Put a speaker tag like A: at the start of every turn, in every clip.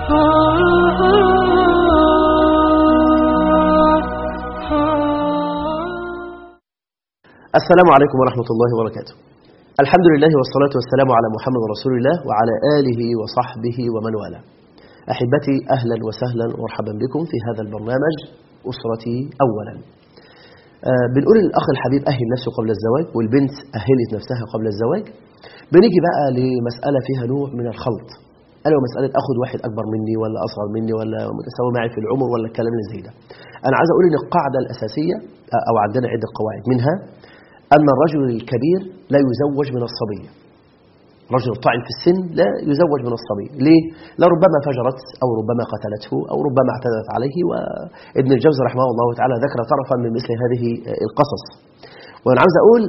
A: السلام عليكم ورحمة الله وبركاته الحمد لله والصلاة والسلام على محمد رسول الله وعلى آله وصحبه ومن والاه أحبتي أهلا وسهلا ومرحبا بكم في هذا البرنامج أسرتي أولا آه بنقول الأخ الحبيب أهل نفسه قبل الزواج والبنت أهلت نفسها قبل الزواج بنيجي بقى لمسألة فيها نوع من الخلط أنا مسألة أخذ واحد أكبر مني ولا أصغر مني ولا متساوي معي في العمر ولا الكلام اللي زي ده أنا عايز أقول إن القاعدة الأساسية أو عندنا عدة قواعد منها أن الرجل الكبير لا يزوج من الصبية رجل طاعن في السن لا يزوج من الصبي ليه؟ لربما فجرت أو ربما قتلته أو ربما اعتدت عليه وابن الجوزي رحمه الله تعالى ذكر طرفا من مثل هذه القصص وأنا عاوز أقول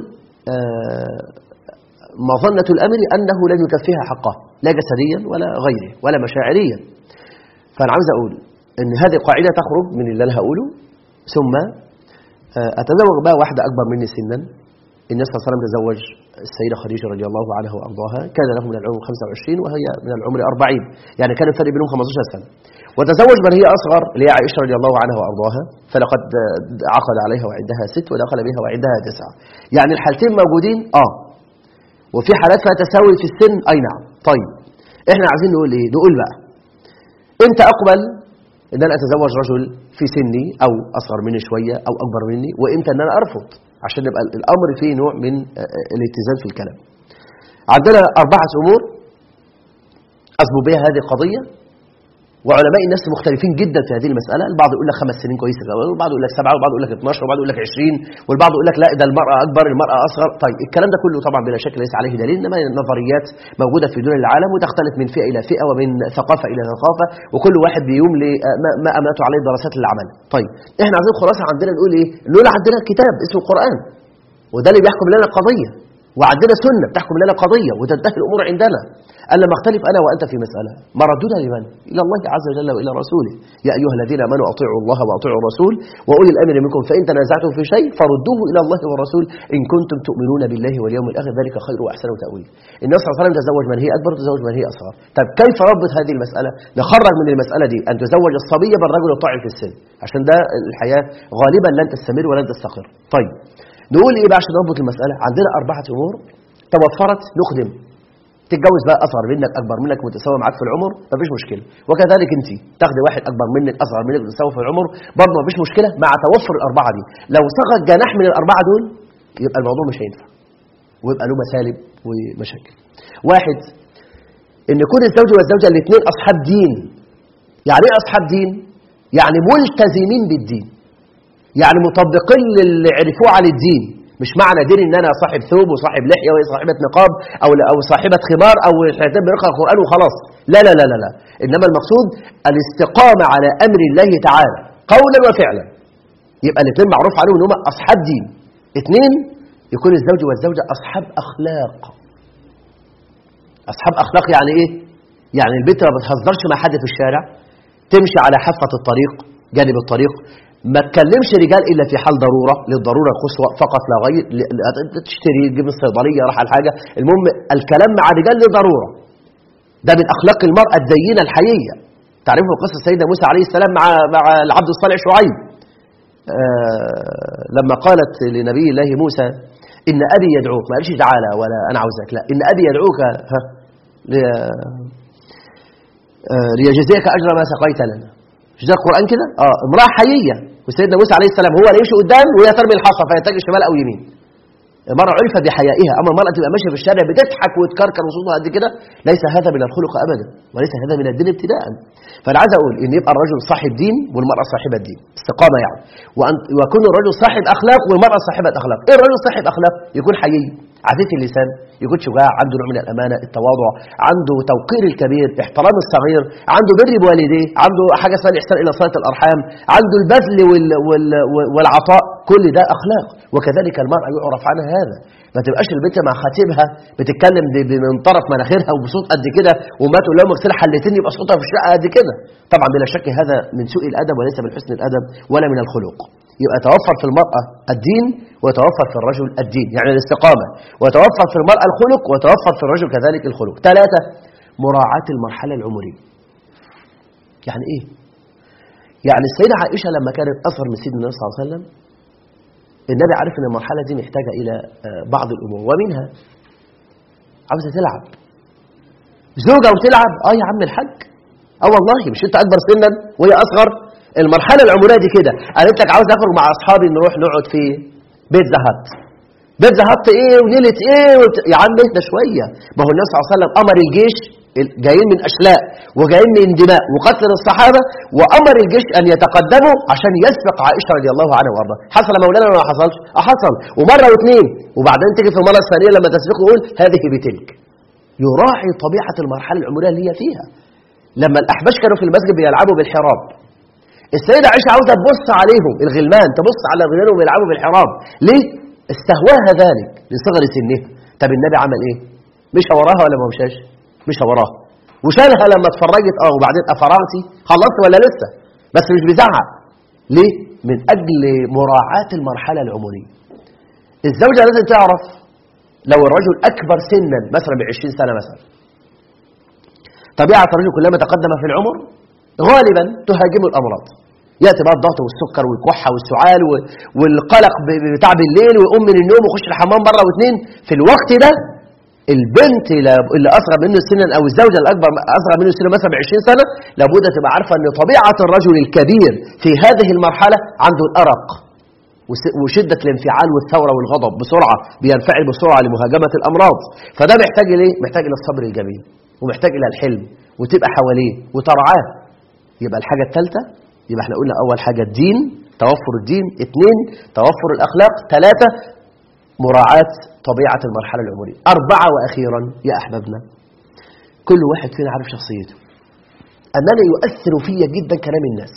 A: مظنة الأمر أنه لن يكفيها حقه لا جسديا ولا غيره ولا مشاعريا فأنا عاوز أقول أن هذه القاعدة تخرج من اللي أنا هقوله ثم أتزوج بقى واحدة أكبر مني سنا النبي صلى الله عليه وسلم تزوج السيدة خديجة رضي الله عنها وأرضاها كان له من العمر 25 وهي من العمر 40 يعني كان الفرق بينهم 15 سنة وتزوج من هي أصغر اللي هي عائشة رضي الله عنها وأرضاها فلقد عقد عليها وعندها ست ودخل بها وعندها تسعة يعني الحالتين موجودين آه وفي حالات فيها تساوي في السن أي نعم طيب إحنا عايزين نقول إيه نقول بقى أنت أقبل ان انا اتزوج رجل في سني او اصغر مني شويه او اكبر مني وامتى ان انا ارفض عشان يبقى الامر فيه نوع من الاتزان في الكلام عندنا اربعه امور اثبت بها هذه القضيه وعلماء النفس مختلفين جدا في هذه المساله البعض يقول لك خمس سنين كويسه والبعض يقول لك سبعه والبعض يقول لك 12 والبعض يقول لك 20 والبعض يقول لك لا ده المراه اكبر المراه اصغر طيب الكلام ده كله طبعا بلا شك ليس عليه دليل انما نظريات موجوده في دول العالم وتختلف من فئه الى فئه ومن ثقافه الى ثقافه وكل واحد بيوم لما امنته عليه دراسات اللي عملها طيب احنا عايزين خلاصه عندنا نقول ايه نقول عندنا كتاب اسمه القران وده اللي بيحكم لنا القضيه وعندنا سنه بتحكم لنا القضيه وتنتهي الامور عندنا أن لما اختلف أنا وأنت في مسألة مردودها لمن؟ إلى الله عز وجل وإلى رسوله يا أيها الذين آمنوا أطيعوا الله وأطيعوا الرسول وأولي الأمر منكم فإن تنازعتم في شيء فردوه إلى الله والرسول إن كنتم تؤمنون بالله واليوم الآخر ذلك خير وأحسن تأويل النبي صلى الله عليه وسلم تزوج من هي أكبر وتزوج من هي أصغر طب كيف ربط هذه المسألة؟ نخرج من المسألة دي أن تزوج الصبية بالرجل الطاعن في السن عشان ده الحياة غالبا لن تستمر ولن تستقر طيب نقول إيه بقى عشان نربط المسألة عندنا أربعة أمور توفرت نخدم تتجوز بقى اصغر منك اكبر منك متساوي معاك في العمر مفيش مشكله وكذلك انت تاخدي واحد اكبر منك اصغر منك متساوي في العمر برضه مفيش مشكله مع توفر الاربعه دي لو سقط جناح من الاربعه دول يبقى الموضوع مش هينفع ويبقى له مسالب ومشاكل واحد ان يكون الزوج والزوجه الاثنين اصحاب دين يعني ايه اصحاب دين يعني ملتزمين بالدين يعني مطبقين للي عرفوه عن الدين مش معنى دين ان انا صاحب ثوب وصاحب لحيه وهي صاحبه نقاب او او صاحبه خمار او احنا بنقرا القران وخلاص لا لا لا لا لا انما المقصود الاستقامه على امر الله تعالى قولا وفعلا يبقى الاثنين معروف عليهم ان هم اصحاب دين اثنين يكون الزوج والزوجه اصحاب اخلاق اصحاب اخلاق يعني ايه يعني البنت ما بتهزرش مع حد في الشارع تمشي على حافه الطريق جانب الطريق ما تكلمش رجال الا في حال ضروره للضروره القصوى فقط لا غير تشتري تجيب من الصيدليه راح الحاجه المهم الكلام مع الرجال لضروره ده من اخلاق المراه الدينه الحقيقيه تعرفوا قصه سيدنا موسى عليه السلام مع مع العبد الصالح شعيب آه لما قالت لنبي الله موسى ان ابي يدعوك ما قالش تعالى ولا انا عاوزك لا ان ابي يدعوك ها ليجزيك اجر ما سقيت لنا مش ده القران كده اه امراه حييه وسيدنا موسى عليه السلام هو اللي يمشي قدام وهي ترمي الحصى فيتجه شمال او يمين المرأة عرفت بحيائها أما المرأة تبقى ماشية في الشارع بتضحك وتكركر وصوتها قد كده ليس هذا من الخلق أبدا وليس هذا من الدين ابتداء فأنا عايز أقول إن يبقى الرجل صاحب دين والمرأة صاحبة دين استقامة يعني وأن ويكون الرجل صاحب أخلاق والمرأة صاحبة أخلاق إيه الرجل صاحب أخلاق يكون حيي عفيف اللسان يكون شجاع عنده نوع من الأمانة التواضع عنده توقير الكبير احترام الصغير عنده بر بوالديه عنده حاجة اسمها الإحسان إلى صلة الأرحام عنده البذل وال وال والعطاء كل ده أخلاق وكذلك المرأة يعرف عنها هذا ما تبقاش البنت مع خطيبها بتتكلم من طرف مناخيرها وبصوت قد كده وما تقول لهم اغسل حلتين يبقى صوتها في الشقه قد كده طبعا بلا شك هذا من سوء الادب وليس من حسن الادب ولا من الخلق يبقى توفر في المرأة الدين ويتوفر في الرجل الدين يعني الاستقامة ويتوفر في المرأة الخلق ويتوفر في الرجل كذلك الخلق ثلاثة مراعاة المرحلة العمرية يعني إيه؟ يعني السيدة عائشة لما كانت أصغر من سيدنا النبي صلى الله عليه وسلم النبي عارف ان المرحلة دي محتاجة إلى آه، بعض الأمور ومنها عاوزة تلعب زوجة وتلعب اه يا عم الحاج اه والله مش انت أكبر سنا وهي أصغر المرحلة العمرية دي كده قالت لك عاوز أخرج مع أصحابي نروح نقعد في بيت زهات بيت زهات إيه ونيلة إيه وت... يا عم اهدى شوية ما هو النبي صلى الله عليه وسلم أمر الجيش جايين من أشلاء وجايين من دماء وقتل الصحابة وأمر الجيش أن يتقدموا عشان يسبق عائشة رضي الله عنها وارضاها حصل مولانا ولا ما حصلش أه حصل ومرة واثنين وبعدين تيجي في المرة الثانية لما تسبقه يقول هذه بتلك يراعي طبيعة المرحلة العمرية اللي هي فيها لما الأحباش كانوا في المسجد بيلعبوا بالحراب السيدة عائشة عاوزة تبص عليهم الغلمان تبص على الغلمان وهم بيلعبوا بالحراب ليه؟ استهواها ذلك لصغر سنها طب النبي عمل ايه؟ مشى وراها ولا ما مشاش؟ مشى وراها وشالها لما اتفرجت اه وبعدين افرغتي خلصت ولا لسه بس مش بيزعق ليه؟ من اجل مراعاة المرحلة العمرية الزوجة لازم تعرف لو الرجل اكبر سنا مثلا ب 20 سنة مثلا طبيعة الرجل كلما تقدم في العمر غالبا تهاجمه الأمراض يأتي بقى الضغط والسكر والكحة والسعال والقلق بتاع بالليل ويقوم من النوم ويخش الحمام مرة واثنين في الوقت ده البنت اللي أصغر منه سنا أو الزوجة الأكبر أصغر منه سنا مثلا ب 20 سنة لابد تبقى عارفة أن طبيعة الرجل الكبير في هذه المرحلة عنده الأرق وشدة الانفعال والثورة والغضب بسرعة بينفعل بسرعة لمهاجمة الأمراض فده محتاج ليه؟ محتاج إلى الصبر الجميل ومحتاج إلى الحلم وتبقى حواليه وترعاه يبقى الحاجة الثالثة يبقى احنا قلنا أول حاجة الدين توفر الدين اثنين توفر الأخلاق ثلاثة مراعاة طبيعة المرحلة العمرية أربعة وأخيرا يا أحبابنا كل واحد فينا عارف شخصيته أننا يؤثر فيا جدا كلام الناس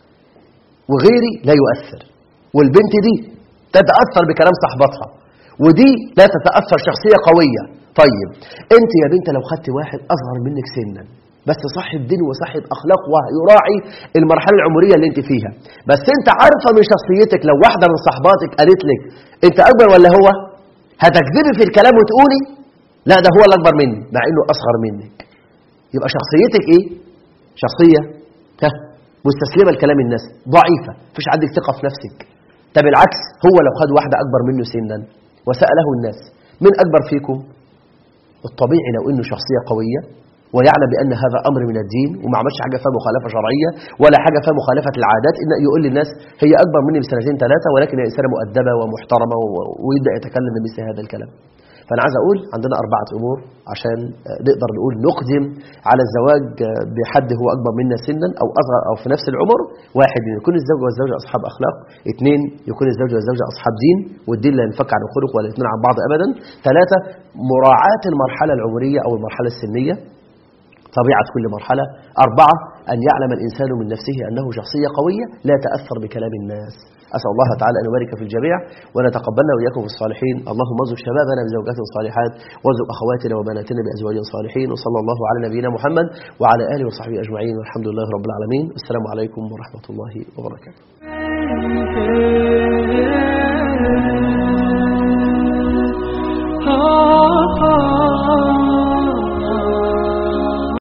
A: وغيري لا يؤثر والبنت دي تتأثر بكلام صاحبتها ودي لا تتأثر شخصية قوية طيب انت يا بنت لو خدت واحد أصغر منك سنا بس صاحب دين وصاحب أخلاق ويراعي المرحلة العمرية اللي انت فيها بس انت عارفة من شخصيتك لو واحدة من صحباتك قالت لك انت أكبر ولا هو هتكذبي في الكلام وتقولي لا ده هو اللي أكبر مني مع انه أصغر منك يبقى شخصيتك ايه شخصية ها مستسلمة لكلام الناس ضعيفة مفيش عندك ثقة في نفسك طب العكس هو لو خد واحدة أكبر منه سنا وسأله الناس من أكبر فيكم الطبيعي لو انه شخصية قوية ويعلم بأن هذا أمر من الدين وما عملش حاجة فيها مخالفة شرعية ولا حاجة فيها مخالفة العادات إن يقول للناس هي أكبر مني بسنتين ثلاثة ولكن هي إنسانة مؤدبة ومحترمة ويبدأ يتكلم بمثل هذا الكلام فأنا عايز أقول عندنا أربعة أمور عشان نقدر نقول نقدم على الزواج بحد هو أكبر منا سنا أو أصغر أو في نفس العمر واحد يكون الزوج والزوجة أصحاب أخلاق اثنين يكون الزوج والزوجة أصحاب دين والدين لا ينفك عن الخلق ولا يثنون عن بعض أبدا ثلاثة مراعاة المرحلة العمرية أو المرحلة السنية طبيعة كل مرحلة أربعة أن يعلم الإنسان من نفسه أنه شخصية قوية لا تأثر بكلام الناس أسأل الله تعالى أن يبارك في الجميع ونتقبلنا وإياكم في الصالحين اللهم ارزق شبابنا بزوجات صالحات وارزق أخواتنا وبناتنا بأزواج صالحين وصلى الله على نبينا محمد وعلى آله وصحبه أجمعين والحمد لله رب العالمين السلام عليكم ورحمة الله وبركاته